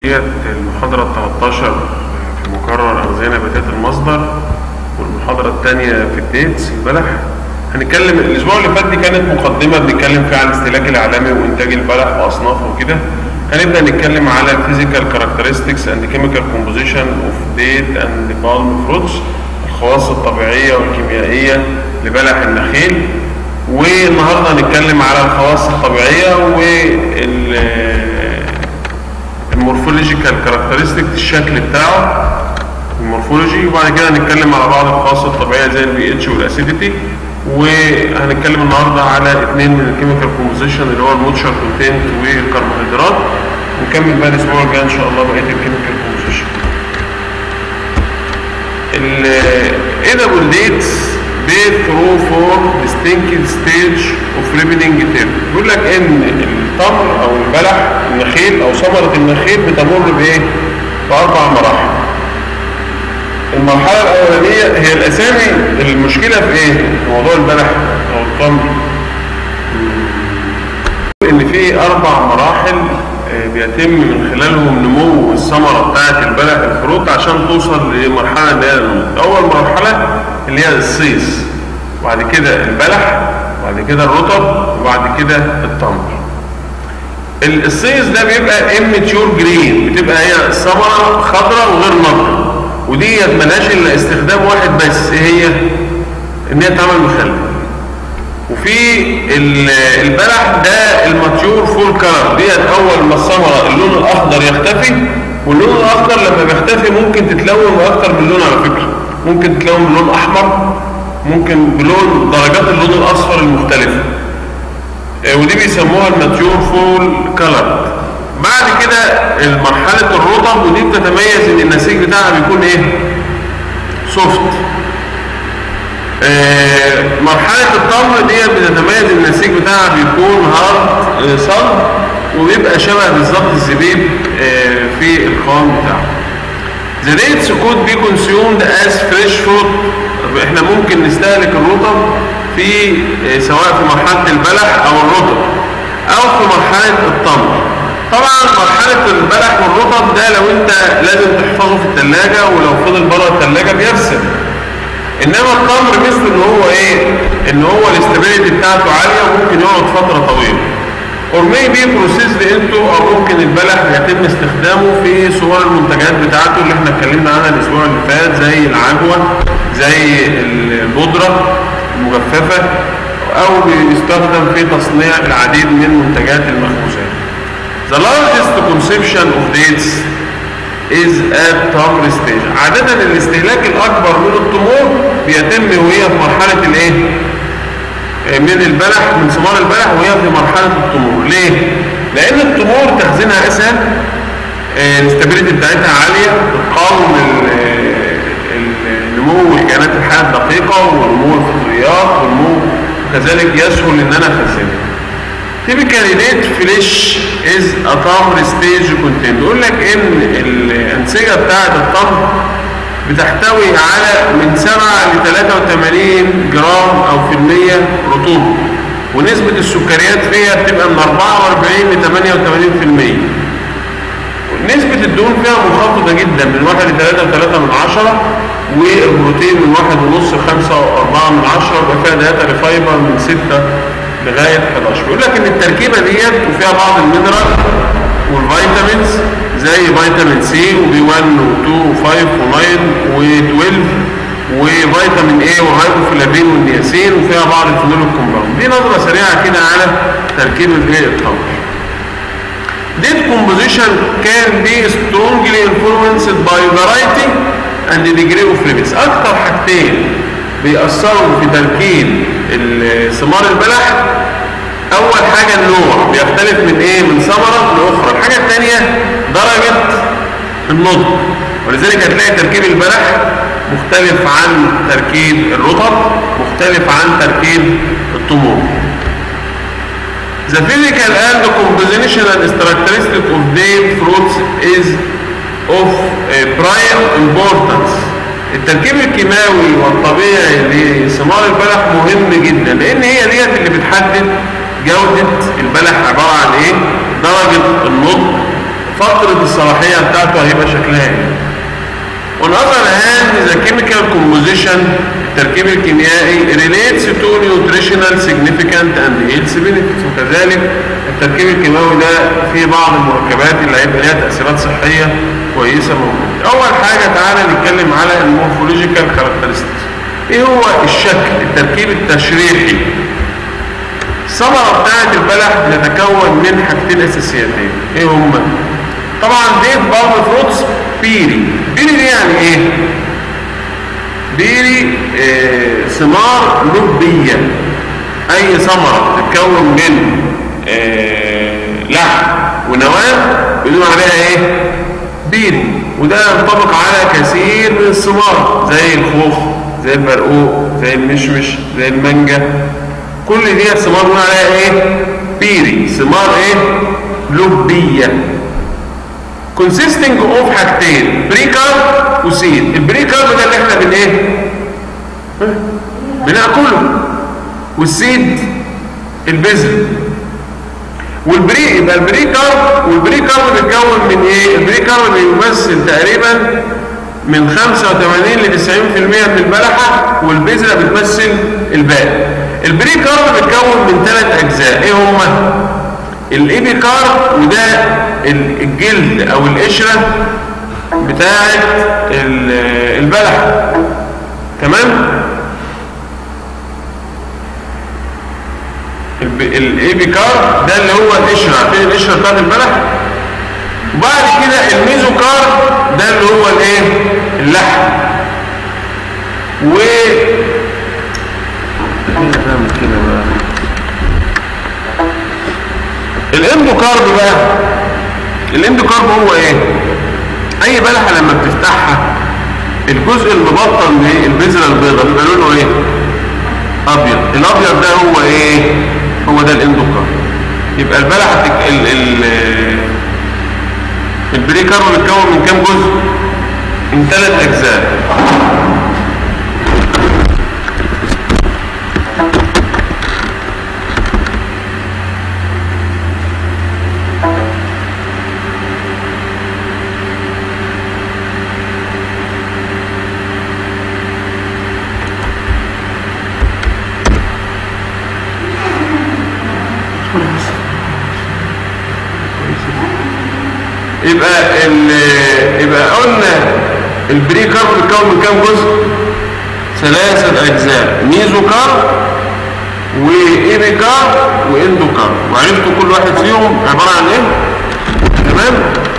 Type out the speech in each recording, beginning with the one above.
ديت المحاضرة ال 13 في مقرر أغذية نباتات المصدر والمحاضرة الثانية في الديتس البلح هنتكلم الأسبوع اللي فات دي كانت مقدمة بنتكلم فيها عن الاستهلاك العالمي وإنتاج البلح وأصنافه وكده هنبدأ نتكلم على الفيزيكال كاركترستكس اند كيميكال كومبوزيشن اوف ديت اند بالم فروتس الخواص الطبيعية والكيميائية لبلح النخيل والنهارده هنتكلم على الخواص الطبيعية وال المورفولوجيكال كاركترستيك الشكل بتاعه المورفولوجي وبعد كده هنتكلم على بعض الخواص الطبيعيه زي البي اتش والاسيديتي وهنتكلم النهارده على اثنين من الكيميكال كومبوزيشن اللي هو الموتشر كونتنت والكربوهيدرات ونكمل بقى الاسبوع الجاي ان شاء الله بقيه الكيميكال كومبوزيشن الادبل ديتس they through four distinct stage of ripening term بيقول لك ان التمر او البلح النخيل او ثمرة النخيل بتمر بايه باربع مراحل المرحلة الاولانية هي الاسامي المشكلة في ايه في موضوع البلح او التمر ان في اربع مراحل بيتم من خلالهم نمو الثمرة بتاعة البلح الفروت عشان توصل لمرحلة اللي هي النمو أول مرحلة اللي هي الصيص وبعد كده البلح وبعد كده الرطب وبعد كده التمر الصيص ده بيبقى اماتيور جرين بتبقى هي ثمرة خضراء وغير نضرة ودي ملهاش الا استخدام واحد بس ايه هي ان هي تعمل مخلل وفي البلح ده الماتيور فول كلر ديت اول ما الثمره اللون الاخضر يختفي واللون الاخضر لما بيختفي ممكن تتلون باكتر من لون على فكره ممكن تتلون بلون احمر ممكن بلون درجات اللون الاصفر المختلفه ودي بيسموها الماتيور فول كلر بعد كده مرحله الرطب ودي بتتميز ان النسيج بتاعها بيكون ايه سوفت آه مرحلة التمر دي بتتميز النسيج بتاعها بيكون هارد صلب وبيبقى شبه بالظبط الزبيب آه في القوام بتاعه. The dates could be consumed as fresh fruit احنا ممكن نستهلك الرطب في آه سواء في مرحلة البلح او الرطب او في مرحلة التمر. طبعا مرحلة البلح والرطب ده لو انت لازم تحفظه في الثلاجة ولو فضل بره الثلاجة بيفسد. انما التمر مثل ان هو ايه ان هو الاستابيليتي بتاعته عاليه وممكن يقعد فتره طويله اور مي بي بروسيسد انتو او ممكن البلح يتم استخدامه في صور المنتجات بتاعته اللي احنا اتكلمنا عنها الاسبوع اللي فات زي العجوه زي البودره المجففه او بيستخدم في تصنيع العديد من منتجات المخبوزات The largest consumption of dates is at تمر ستيج عادة الاستهلاك الأكبر من التمور بيتم وهي في مرحلة الإيه؟ من البلح من ثمار البلح وهي في مرحلة التمور ليه؟ لأن التمور تخزينها أسهل الاستابيليتي بتاعتها عالية بتقاوم نمو الكائنات الحية الدقيقة ونمو الفطريات ونمو وكذلك يسهل إن أنا أخزنها typically date flesh is a تمر stage content بيقول لك ان الانسجه بتاعه التمر بتحتوي على من 7 ل 83 جرام او في المية رطوبه ونسبه السكريات فيها بتبقى من 44 ل 88 في المية نسبة الدهون فيها منخفضة جدا من 1 ل 3 من 10 والبروتين من 1 ونص ل 5 و4 من 10 ويبقى فيها داتا فايبر من 6 لغاية 11 بيقول لك ان التركيبة ديت وفيها بعض المينرال والفيتامينز زي فيتامين سي وبي 1 و2 و5 و9 و12 وفيتامين اي والرايبوفلافين والنياسين وفيها بعض الفينول الكومباوند دي نظرة سريعة كده على تركيب الايه التمر This composition can be strongly influenced by variety and degree of limits. أكتر حاجتين بيأثروا في تركيب ثمار البلح اول حاجة النوع بيختلف من ايه من ثمرة لاخرى الحاجة الثانية درجة النضج ولذلك هتلاقي تركيب البلح مختلف عن تركيب الرطب مختلف عن تركيب التمور The physical and compositional characteristic of date fruits is of prime importance التركيب الكيماوي والطبيعي لثمار البلح مهم جدا لان هي ديت اللي بتحدد جودة البلح عبارة عن ايه درجة النضج فترة الصلاحية بتاعته هيبقى شكلها ايه On other hand, the chemical composition التركيب الكيميائي relates to nutritional significant and health benefits وكذلك التركيب الكيماوي ده فيه بعض المركبات اللي هيبقى ليها تأثيرات صحية كويسة موجودة. أول حاجة تعالى نتكلم على المورفولوجيكال كاركترستكس. إيه هو الشكل التركيب التشريحي الثمرة بتاعت البلح بتتكون من حاجتين أساسيتين إيه هما؟ طبعا ديت بالم فروتس بيري بيري دي يعني إيه؟ بيري آه ثمار لبية أي ثمرة تتكون من آه لحم ونواة بيقولوا عليها إيه؟ بيري وده ينطبق على كثير من الثمار زي الخوخ زي البرقوق زي المشمش زي المانجا كل دي ثمار بنقول عليها ايه بيري ثمار ايه لبيه consisting of حاجتين بريكارب وسيد البريكارب ده اللي احنا بن ايه بناكله والسيد البذر والبري يبقى البريكارب والبريكارب بيتكون من ايه البريكارب بيمثل تقريبا من 85 ل 90% من البلحه والبذره بتمثل الباقي البريكارب بيتكون من ثلاث اجزاء ايه هما الايبيكارب وده الجلد او القشره بتاعه البلح تمام الايبيكارب ده اللي هو القشره عارفين القشره بتاعت البلح وبعد كده الميزوكارب ده اللي هو الايه اللحم و كده بقى الاندوكارب بقى الاندوكارب هو ايه اي بلحه لما بتفتحها الجزء المبطن من البذره البيضاء بيبقى لونه ايه ابيض الابيض ده هو ايه هو ده الاندوكارب يبقى البلحه تك... ال... ال... البريكارب بيتكون من كام جزء من ثلاث اجزاء يبقى ال يبقى قلنا البريكارب بيتكون من كام جزء؟ ثلاثة أجزاء ميزوكارب وإيبيكارب وإندوكارب وعرفتوا كل واحد فيهم عبارة عن إيه؟ تمام؟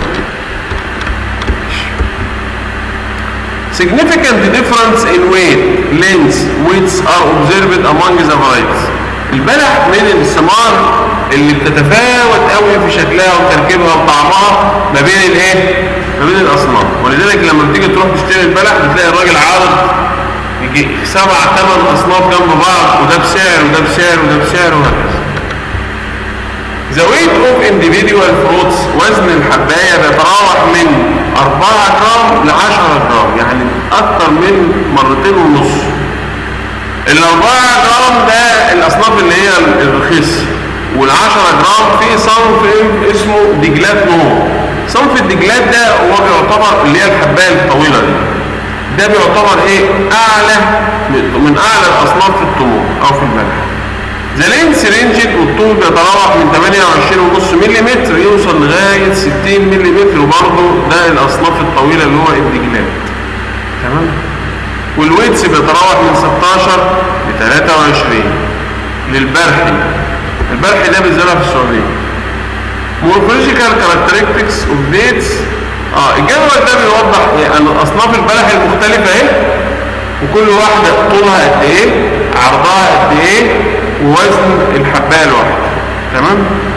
Significant difference in weight, length, weights are observed among the varieties. البلح من الثمار اللي بتتفاوت قوي في شكلها وتركيبها وطعمها ما بين الايه ما بين الاصناف ولذلك لما بتيجي تروح تشتري البلح بتلاقي الراجل عارض يجي سبع ثمان اصناف جنب بعض وده بسعر وده بسعر وده بسعر وهكذا The weight of individual fruits وزن الحباية بيتراوح من 4 جرام ل 10 جرام يعني أكثر من مرتين ونص الأربعة جرام ده الأصناف اللي هي الرخيصة والعشرة جرام في صنف اسمه دجلات نور صنف الدجلات ده هو بيعتبر اللي هي الحباية الطويلة دي ده بيعتبر ايه اعلى من اعلى الاصناف في التمور او في الملح ذا لينس رينجد والطول بيتراوح من 28.5 ملم يوصل لغايه 60 ملم وبرضه ده الاصناف الطويله اللي هو الدجلات تمام والويتس بيتراوح من 16 ل 23 للبرحي البرحي ده بيتزرع في السعوديه مورفولوجيكال كاركترستكس اوف ديتس اه الجدول ده بيوضح ايه ان اصناف البلح المختلفه اهي وكل واحده طولها قد ايه عرضها قد ايه ووزن الحبايه الواحده تمام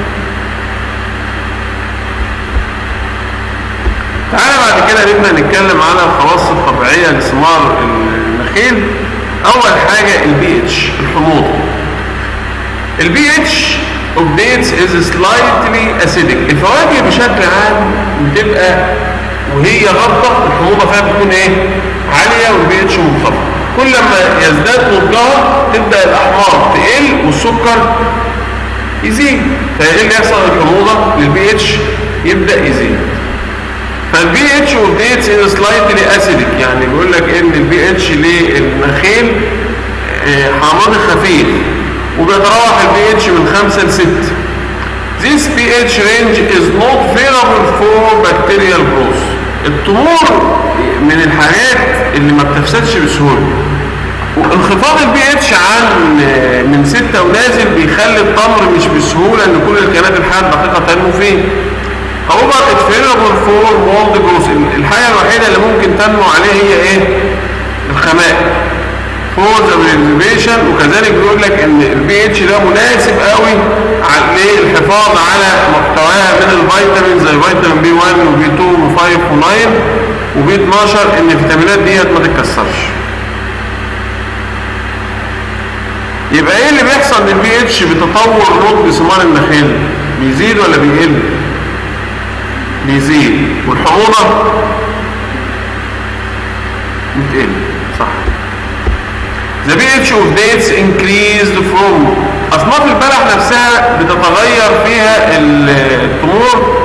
تعالى بعد كده نبدا نتكلم على الخواص الطبيعيه لثمار النخيل اول حاجه البي اتش الحموضه البي اتش of dates is slightly acidic الفواكه بشكل عام بتبقى وهي غضة الحموضة فيها بتكون ايه عالية والبي اتش منخفض كل ما يزداد نضجها تبدأ الأحماض تقل والسكر يزيد فايه اللي يحصل الحموضة للبي اتش يبدا يزيد فالبي اتش اوف ديتس از سلايتلي اسيدك يعني بيقول لك ان البي اتش للنخيل آه، حامضي خفيف وبيتراوح البي اتش من 5 ل 6 This pH range is not favorable for bacterial growth. التمور من الحاجات اللي ما بتفسدش بسهولة. انخفاض البي اتش عن آه، من 6 ونازل بيخلي التمر مش بسهولة ان كل الكائنات الحية الدقيقة تنمو فيه. However, it's favorable for mold growth. الحاجة الوحيدة اللي ممكن تنمو عليه هي ايه؟ الخمائر. فور ذا بريزرفيشن وكذلك بيقول لك ان البي اتش ده مناسب قوي على للحفاظ على محتواها من الفيتامين زي فيتامين بي 1 وبي 2 و5 و9 وبي 12 ان الفيتامينات ديت ما تتكسرش. يبقى ايه اللي بيحصل للبي اتش بتطور نضج ثمار النخيل؟ بيزيد ولا بيقل؟ بيزيد والحموضه بتقل صح The pH of dates increased from أصناف البلح نفسها بتتغير فيها التمور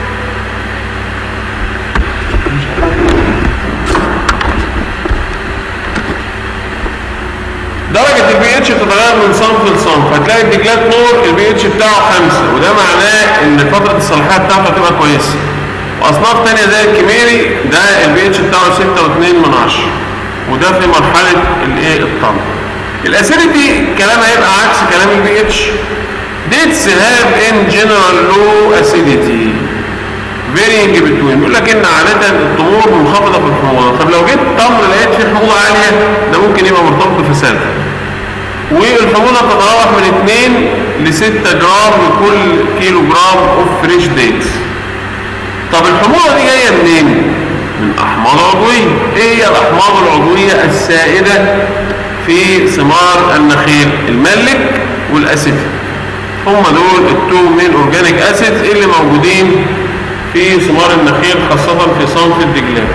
درجة البي اتش بتتغير من صنف لصنف هتلاقي الدجلات نور البي اتش بتاعه خمسة وده معناه ان فترة الصلاحية بتاعته هتبقى كويسة واصناف تانية زي الكيميري ده البي اتش بتاعه ستة واتنين من عشرة وده في مرحلة الايه الطن الاسيديتي كلام هيبقى عكس كلام البي اتش dates have in general low acidity varying between بيقول لك ان عادة التمور منخفضة في الحموضة طب لو جيت تمر لقيت فيه حموضة عالية ده ممكن يبقى مرتبط بفساد والحموضة بتتراوح من 2 ل 6 جرام لكل كيلو جرام اوف فريش ديتس طب الحموضة دي جاية منين؟ من أحماض عضوية ايه هي الأحماض العضوية السائدة في ثمار النخيل الملك والأسيد هم دول التو مين اورجانيك اسيد اللي موجودين في ثمار النخيل خاصة في صنف الدجلات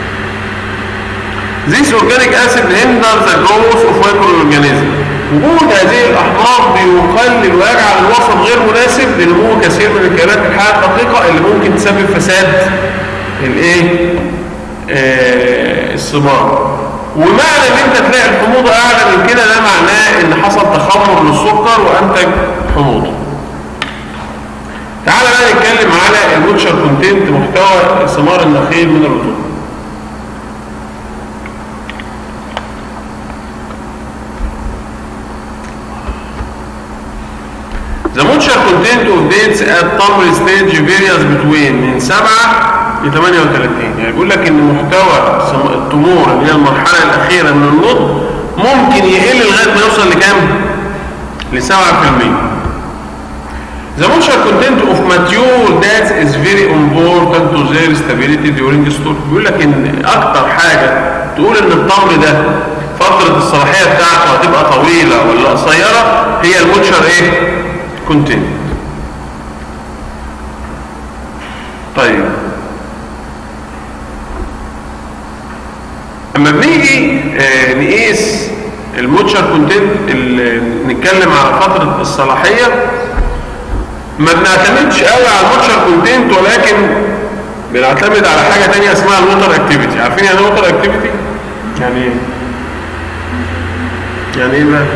This organic acid hinders the growth of microorganism. وجود هذه الأحماض بيقلل ويجعل الوسط غير مناسب لنمو كثير من الكائنات الحية الدقيقة اللي ممكن تسبب فساد الايه؟ آه الثمار. ومعنى ان انت تلاقي الحموضة اعلى من كده ده معناه ان حصل تخمر للسكر وانتج حموضة. تعال بقى نتكلم على الموتشر كونتنت محتوى ثمار النخيل من الرطوبة. The moisture content of dates at tamar stage varies between من 7 ل 38 يعني بيقول لك ان محتوى التمور اللي هي المرحلة الأخيرة من النضج ممكن يقل لغاية ما يوصل لكام؟ ل 7% The moisture content of mature dates is very important to their stability during storage بيقول لك ان اكتر حاجة تقول ان التمر ده فترة الصلاحية بتاعته هتبقى طويلة ولا قصيرة هي الموتشر ايه؟ كونتنت طيب اما بنيجي آه نقيس الموتشر كونتنت نتكلم على فترة الصلاحية ما بنعتمدش قوي على الموتشر كونتنت ولكن بنعتمد على حاجة تانية اسمها الوتر اكتيفيتي عارفين يعني ايه ووتر اكتيفيتي؟ يعني ايه؟ يعني ايه بقى؟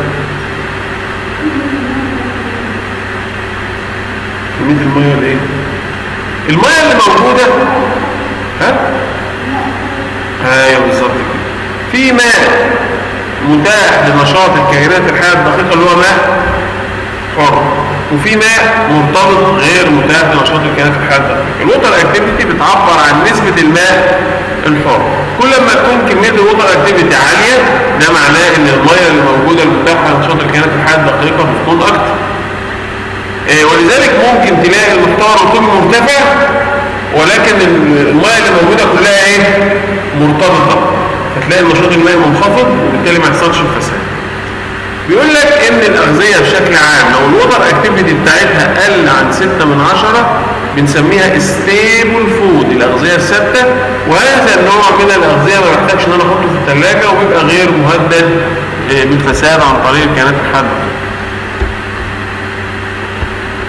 كمية المية اللي ايه؟ المية اللي موجودة ها؟ ايوه بالظبط كده في ماء متاح لنشاط الكائنات الحية الدقيقة اللي هو ماء حر وفي ماء مرتبط غير متاح لنشاط الكائنات الحية الدقيقة الوتر اكتيفيتي بتعبر عن نسبة الماء الحر كل ما تكون كمية الوتر اكتيفيتي عالية ده معناه ان المية اللي موجودة المتاحة لنشاط الكائنات الحية الدقيقة بتكون اكتر إيه ولذلك ممكن تلاقي المحتوى الرطوبي مرتفع ولكن المياه اللي موجوده كلها ايه مرتبطه فتلاقي النشاط المائي منخفض وبالتالي ما يحصلش الفساد بيقول لك ان الاغذيه بشكل عام لو الوتر اكتيفيتي بتاعتها قل عن 6 من 10 بنسميها ستيبل فود الاغذيه الثابته وهذا النوع من الاغذيه ما بحتاجش ان انا احطه في الثلاجه وبيبقى غير مهدد بالفساد عن طريق الكائنات الحاده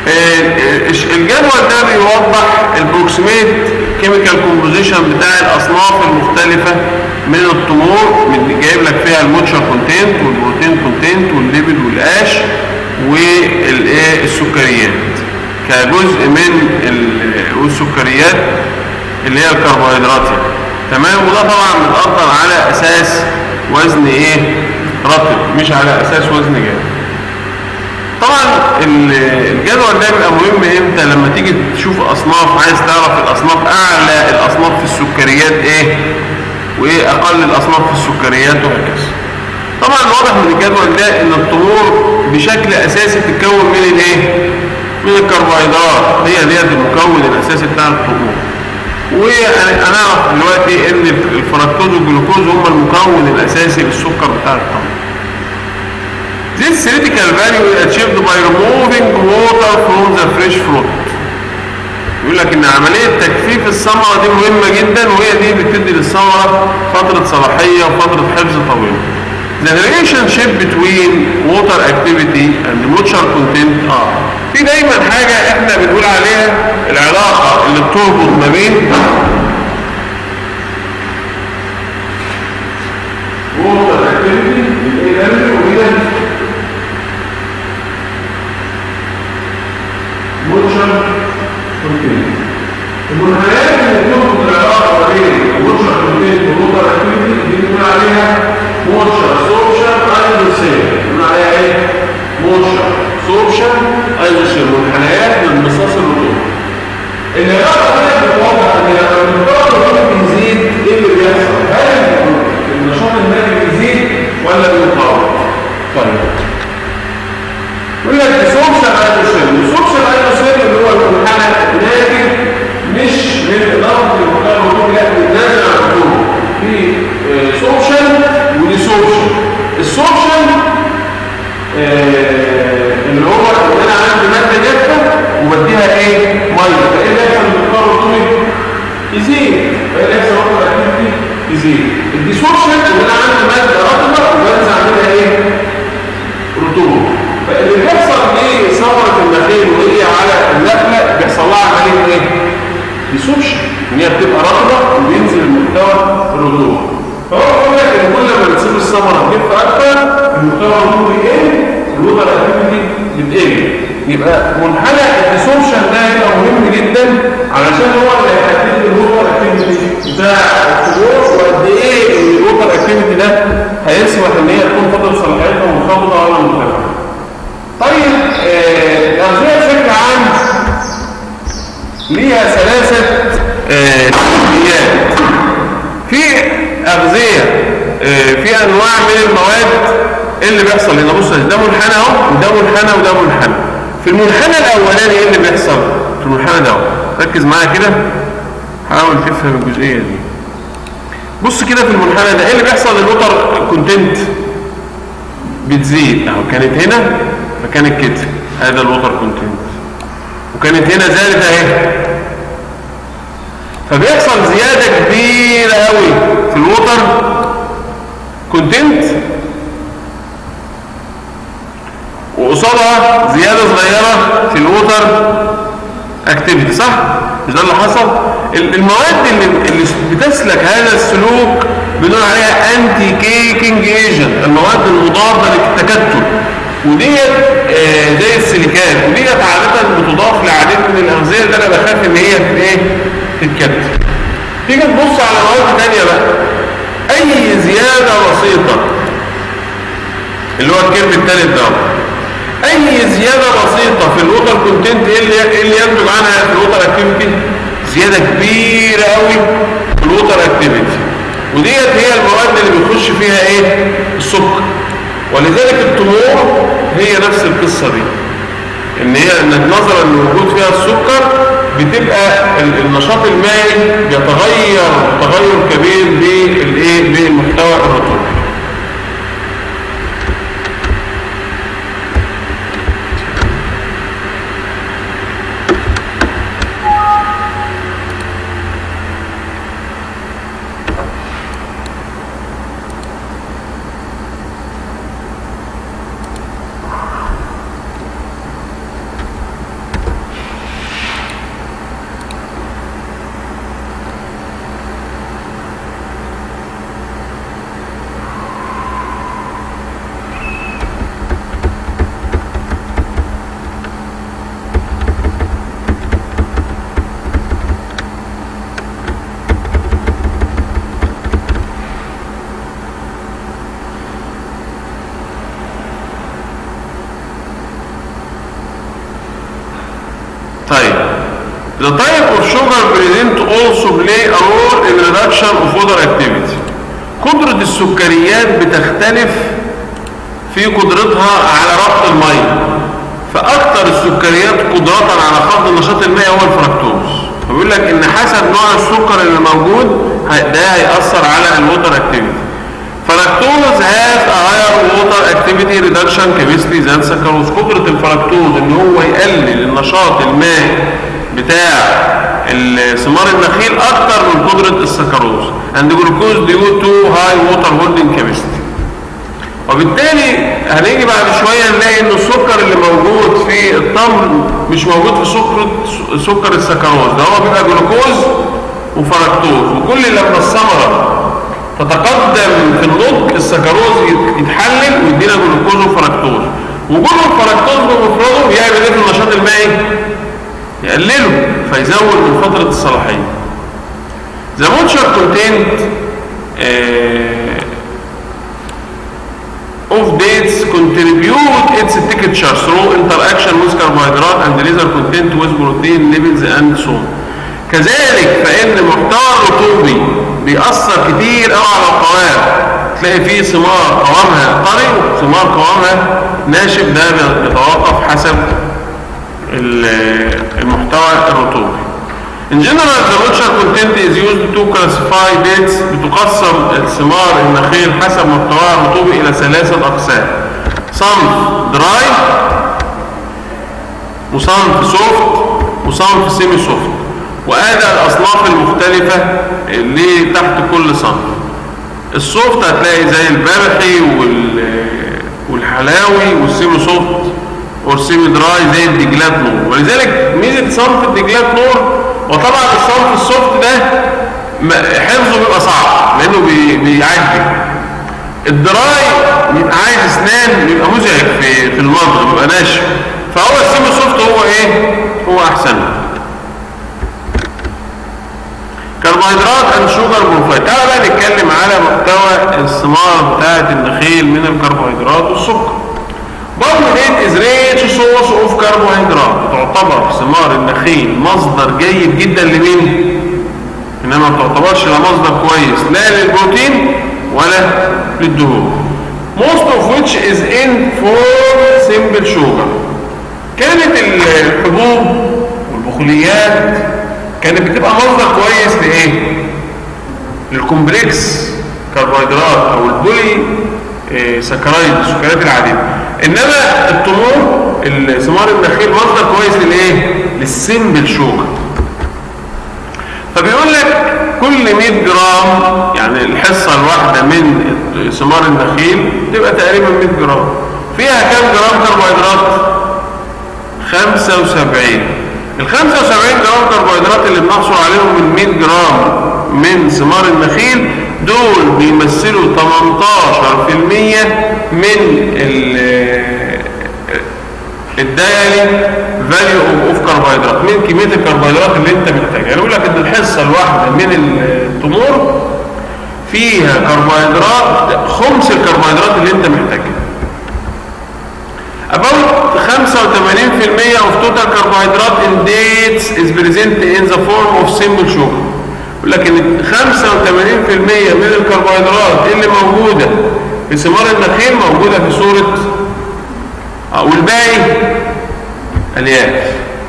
الجدول ده بيوضح البروكسيميت كيميكال كومبوزيشن بتاع الاصناف المختلفه من التمور من جايب لك فيها الموتشر كونتنت والبروتين كونتنت والليبل والاش والايه السكريات كجزء من والسكريات اللي هي الكربوهيدرات يعني. تمام وده طبعا متقدر على اساس وزن ايه رطب مش على اساس وزن جامد طبعا الجدول ده بيبقى مهم امتى لما تيجي تشوف اصناف عايز تعرف الاصناف اعلى الاصناف في السكريات ايه وايه اقل الاصناف في السكريات وهكذا طبعا واضح من الجدول ده ان الطمور بشكل اساسي بتتكون من الايه من الكربوهيدرات هي ديت المكون الاساسي بتاع الطمور وهنعرف دلوقتي ان الفركتوز والجلوكوز هم المكون الاساسي للسكر بتاع الطمور This theoretical value is achieved by removing water from the fresh fruit. يقول لك ان عملية تجفيف الثمرة دي مهمة جدا وهي دي بتدي للثمرة فترة صلاحية وفترة حفظ طويلة. The relationship between water activity and moisture content اه في دايما حاجة احنا بنقول عليها العلاقة اللي بتربط ما بين water activity وبين موتشر كونتين المنحنيات اللي بتربط العلاقه ما بين موتشر كونتين وموتر اكتيفيتي دي بنقول عليها موتشر سوشر ايزوسير بنقول عليها ايه؟ موتشر سوشر ايزوسير منحنيات من مصاص الرطوبه العلاقه دي بتوضح ان لما المقدار الرطوبه بيزيد ايه اللي بيحصل؟ هل النشاط المائي بيزيد ولا بيقاوم؟ طيب يقول لك السوشيال ايزوسير السوشيال ايزوسير اللي هو المنحنى ناتج مش من اضافه المقدار الرطوبي لا من نازل عن الرطوبه في سوشيال ودي سوشيال السوشيال اللي هو ان انا عندي ماده جافه وبديها ايه ميه فايه اللي يحصل المقدار الرطوبي يزيد فايه اللي يحصل وقت الاكتيفيتي يزيد الديسوشيال ان انا عندي ماده رطبه وبنزع منها ايه رطوبه فاللي بيحصل ايه ثمره النخيل وهي على النخله بيحصل لها عمليه ايه ديسوشن ان هي بتبقى رطبه وبينزل المحتوى الرطوبه فهو بيقول لك ان كل ما بتسيب الثمره تجف اكتر المحتوى الرطوبي يقل الوتر اكتيفيتي بتقل يبقى منحنى الديسوشن ده هيبقى مهم جدا علشان هو اللي هيحدد الوتر اكتيفيتي بتاع الفلوس وقد ايه ان الوتر اكتيفيتي ده هيسمح ان هي تكون فتره صلاحيتها منخفضه ولا مرتفعه طيب الأغذية بشكل عام ليها ثلاثة تسميات في أغذية في أنواع من المواد اللي بيحصل هنا بص ده منحنى اهو وده منحنى وده منحنى في المنحنى الأولاني ايه اللي بيحصل في المنحنى ده ركز معايا كده حاول تفهم الجزئية دي بص كده في المنحنى ده ايه اللي بيحصل للوتر كونتنت بتزيد اهو كانت هنا فكانت كده هذا الوتر كونتنت وكانت هنا زادت اهي فبيحصل زيادة كبيرة قوي في الوتر كونتنت وقصادها زيادة صغيرة في الوتر اكتيفيتي صح؟ مش ده اللي حصل؟ المواد اللي, اللي بتسلك هذا السلوك بنقول عليها انتي كيكينج ايجنت المواد المضادة للتكتل وديت آه زي السيليكات وديت عادة بتضاف لعديد من الأغذية اللي أنا بخاف إن هي ايه تتكتل. تيجي تبص على مواد تانية بقى أي زيادة بسيطة اللي هو الكيرف التالت ده أي زيادة بسيطة في الوتر كونتنت إيه اللي إيه اللي ينتج عنها في الوتر أكتيفيتي؟ زيادة كبيرة قوي في الوتر أكتيفيتي وديت هي المواد اللي بيخش فيها إيه؟ السكر ولذلك التمور هي نفس القصة دي ان هي انك نظرا لوجود فيها السكر بتبقى النشاط المائي بيتغير تغير كبير بالايه بالمحتوى الرطوبي The type of sugar present also play a role in reduction of water activity. قدرة السكريات بتختلف في قدرتها على ربط المية فأكثر السكريات قدرة على خفض النشاط المائي هو الفركتوز فبيقول لك إن حسب نوع السكر اللي موجود ده هيأثر على الووتر اكتيفيتي فركتوز has a higher water activity reduction chemistry than saccharose قدرة الفركتوز ان هو يقلل النشاط المائي بتاع ثمار النخيل اكتر من قدرة السكروز and glucose due to high water holding chemistry وبالتالي هنيجي بعد شوية نلاقي ان السكر اللي موجود في التمر مش موجود في سكر سكر السكروز ده هو بيبقى جلوكوز وفركتوز وكل لما الثمرة تتقدم في النضج السكروز يتحلل ويدينا جلوكوز وفركتوز وجود الفركتوز بمفرده بيعمل ايه في النشاط المائي؟ يقلله فيزود من فترة الصلاحية The moisture content uh, of dates contribute its texture through interaction with carbohydrate and laser content with protein levels and so on. كذلك فإن محتوى الرطوبي بيأثر كتير قوي على القوام تلاقي فيه ثمار قوامها طري وثمار قوامها ناشف ده بيتوقف حسب المحتوى الرطوبي. In general, the moisture content is used to classify dates بتقسم الثمار النخيل حسب محتواها الرطوبي إلى ثلاثة أقسام. صنف dry وصنف soft وصنف سيمي soft. وآدى الأصناف المختلفة اللي تحت كل صنف. السوفت هتلاقي زي البرحي والحلاوي والسيمي سوفت اورسيمي دراي زي الدجلات نور ولذلك ميزه صنف الدجلات نور وطبعا الصنف السوفت ده حفظه بيبقى صعب لانه بي بيعدي الدراي بيبقى عايز اسنان بيبقى مزعج في في المضغ بيبقى ناشف فهو السيمي سوفت هو ايه هو احسن كربوهيدرات اند شوجر بروفايل تعالى بقى نتكلم على محتوى الثمار بتاعه النخيل من الكربوهيدرات والسكر Barbonate is rich source of carbohydrate تعتبر ثمار النخيل مصدر جيد جدا لمين؟ انما ما تعتبرش لا مصدر كويس لا للبروتين ولا للدهون. Most of which is in form simple sugar. كانت الحبوب والبخوليات كانت بتبقى مصدر كويس لايه؟ للكومبلكس كربوهيدرات او البولي إيه سكرايد السكريات العاديه انما التمور ثمار النخيل مصدر كويس للايه للسمبل شوجر فبيقول لك كل 100 جرام يعني الحصه الواحده من ثمار النخيل تبقى تقريبا 100 جرام فيها كام جرام كربوهيدرات 75 ال 75 جرام كربوهيدرات اللي بنحصل عليهم من 100 جرام من ثمار النخيل دول بيمثلوا 18% من الدايلي فاليو اوف كربوهيدرات من كميه الكربوهيدرات اللي انت محتاجها يعني يقول لك ان الحصه الواحده من التمور فيها كربوهيدرات خمس الكربوهيدرات اللي انت محتاجها About 85% of total carbohydrate in dates is present in the form of simple sugar. يقول لك ان 85% من الكربوهيدرات اللي موجوده في ثمار النخيل موجوده في صوره والباقي الياف.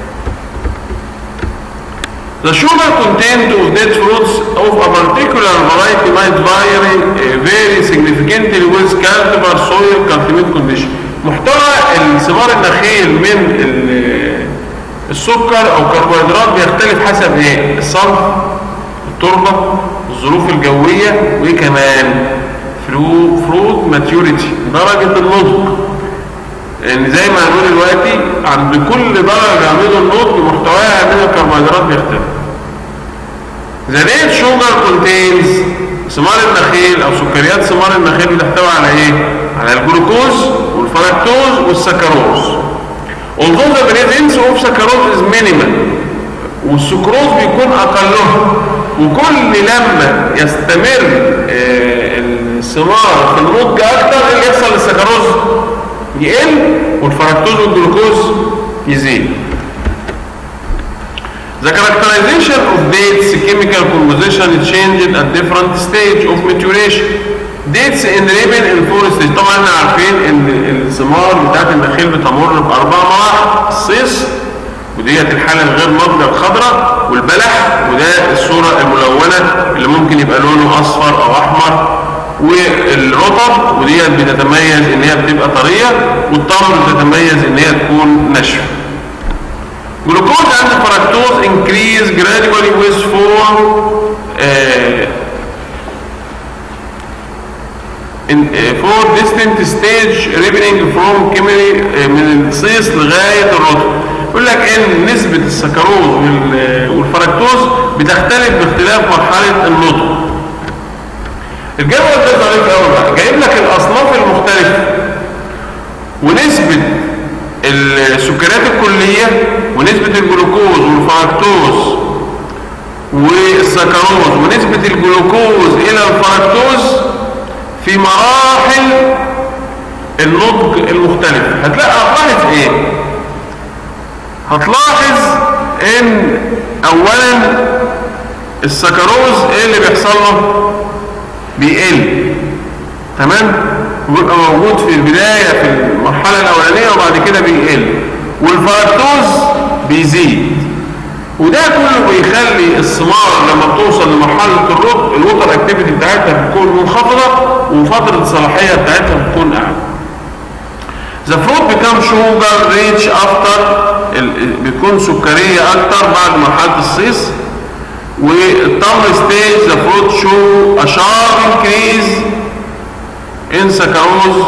The sugar content of date fruits of a particular variety might vary very significantly with cultivar soil cultivate condition. محتوى ثمار النخيل من السكر او كربوهيدرات بيختلف حسب ايه؟ الصنف التربة الظروف الجوية وكمان فروت ماتيوريتي درجة النضج لان زي ما هنقول دلوقتي عند كل درجة من النضج محتواها من الكربوهيدرات بيختلف The rate sugar contains ثمار النخيل او سكريات ثمار النخيل بتحتوي على ايه؟ على الجلوكوز والفركتوز والسكروز. Although the presence of saccharose is minimal والسكروز بيكون اقلهم وكل لما يستمر الثمار في النضج اكتر اللي يحصل للسكروز يقل والفركتوز والجلوكوز يزيد The characterization of dates chemical composition changed at different stage of maturation. Dates in ribbon in four stage طبعا احنا عارفين ان الثمار بتاعت النخيل بتمر باربع مراحل الصيص وديت الحاله الغير ناضجه الخضراء والبلح وده الصوره الملونه اللي ممكن يبقى لونه اصفر او احمر والرطب وديت بتتميز ان هي بتبقى طريه والتمر بتتميز ان هي تكون ناشفه Glucose and fructose increase gradually with four uh, in uh, four distant stage rippening from chemically uh, من الصيص لغاية الرطب يقول لك ان نسبة السكروز وال- والفركتوز بتختلف باختلاف مرحلة النضج الجدول ده ظريف قوي بقى جايب لك الاصناف المختلفة ونسبة السكريات الكلية ونسبة الجلوكوز والفركتوز والسكروز ونسبة الجلوكوز إلى الفركتوز في مراحل النضج المختلفة هتلاقي هتلاحظ ايه هتلاحظ ان اولا السكروز ايه اللي بيحصل له بيقل تمام بيبقى موجود في البداية في المرحلة الأولانية وبعد كده بيقل والفركتوز بيزيد وده كله بيخلي الثمار لما بتوصل لمرحلة الرطب الوتر اكتيفيتي بتاعتها بتكون منخفضة وفترة الصلاحية بتاعتها بتكون أعلى. The fruit becomes sugar rich after ال- بتكون سكرية أكتر بعد مرحلة الصيص والتمر ستيج the fruit show a sharp increase in sucrose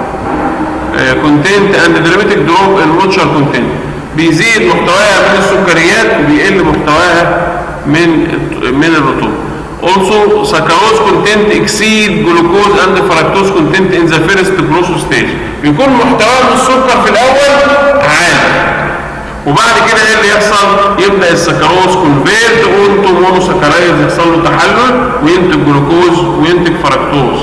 uh, content and dramatic drop in water content بيزيد محتواها من السكريات وبيقل محتواها من من الرطوبة Also, sucrose content exceed glucose and fructose content in the first process stage. بيكون محتواه من السكر في الأول عالي. وبعد كده ايه اللي يحصل يبدا السكروز كونفيرت اونتو مونوسكرايز يحصل له تحلل وينتج جلوكوز وينتج فركتوز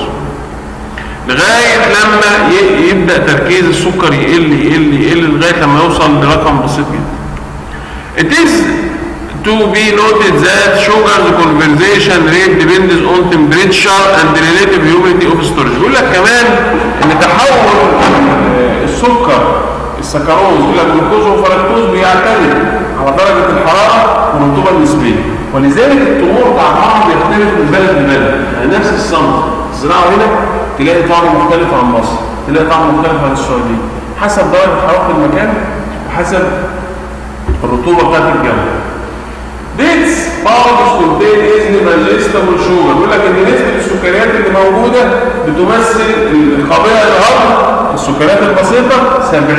لغايه لما ي- يبدا تركيز السكر يقل يقل يقل لغايه لما يوصل لرقم بسيط جدا It is to be noted that sugar's conversation rate depends on temperature and relative humidity of storage. يقول لك كمان ان تحول آه، السكر السكروز الى جلوكوز وفركتوز بيعتمد على درجه الحراره والرطوبه النسبيه ولذلك الطموح بتاع الطعم بيختلف من بلد لبلد يعني نفس الصنف الزراعه هنا تلاقي طعم مختلف عن مصر تلاقي طعم مختلف عن السعوديه حسب درجه حراره المكان وحسب الرطوبه بتاعت الجو ديتس باودرز كونتين ايزلي ماجستابل شوجر بيقول لك ان نسبه السكريات اللي موجوده بتمثل القابله للهضم السكريات البسيطه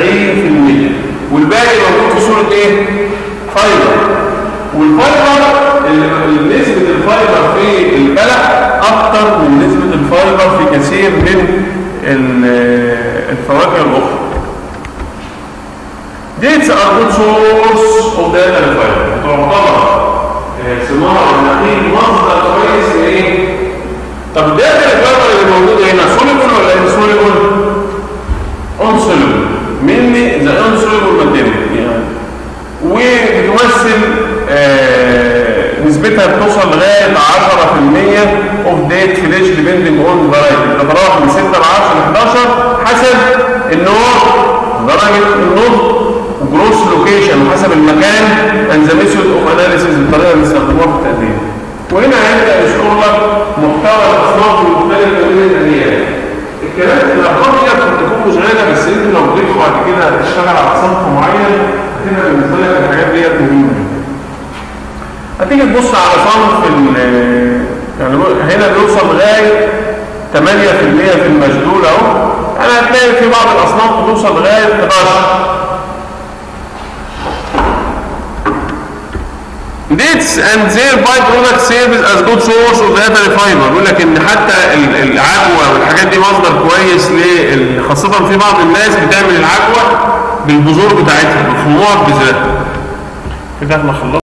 70% والباقي موجود في صوره ايه؟ فايبر والفايبر ال- نسبه الفايبر في البلح اكتر من نسبه الفايبر في كثير من ال- الفواكه الاخرى Dates are good source of data fiber. تعتبر آه، ثمار النخيل مصدر كويس لايه؟ طب الداتا الفايبر اللي موجوده هنا سوليبل ولا انسوليبل؟ انسوليبل مني ذا انسوليبل ماتيريال يعني وبتمثل آه، نسبتها بتوصل لغايه 10% اوف ديت فليش ديبندنج اون فرايتي بتتراوح من 6 ل 10 ل 11 حسب النوع درجه النضج وجروس لوكيشن وحسب المكان اند ذا ميثود اوف اناليسيز الطريقه اللي بيستخدموها في التقدير وهنا هيبدا يذكر لك محتوى الاصناف المختلفه من الاليات الكلام الارقام دي قد تكون مشغله بس انت لو جيت بعد كده تشتغل على صنف معين هتبقى بالنسبه لك الحاجات ديت مهمه هتيجي تبص على صنف ال- يعني هنا بيوصل لغايه 8% في المشدول اهو يعني هتلاقي في بعض الاصناف بتوصل لغايه 11 Dates and their byproduct serves as good source of data fiber بيقول لك ان حتى ال- العجوه والحاجات دي مصدر كويس ل خاصه في بعض الناس بتعمل العجوه بالبذور بتاعتها بفروع بذاتها كده احنا خلصنا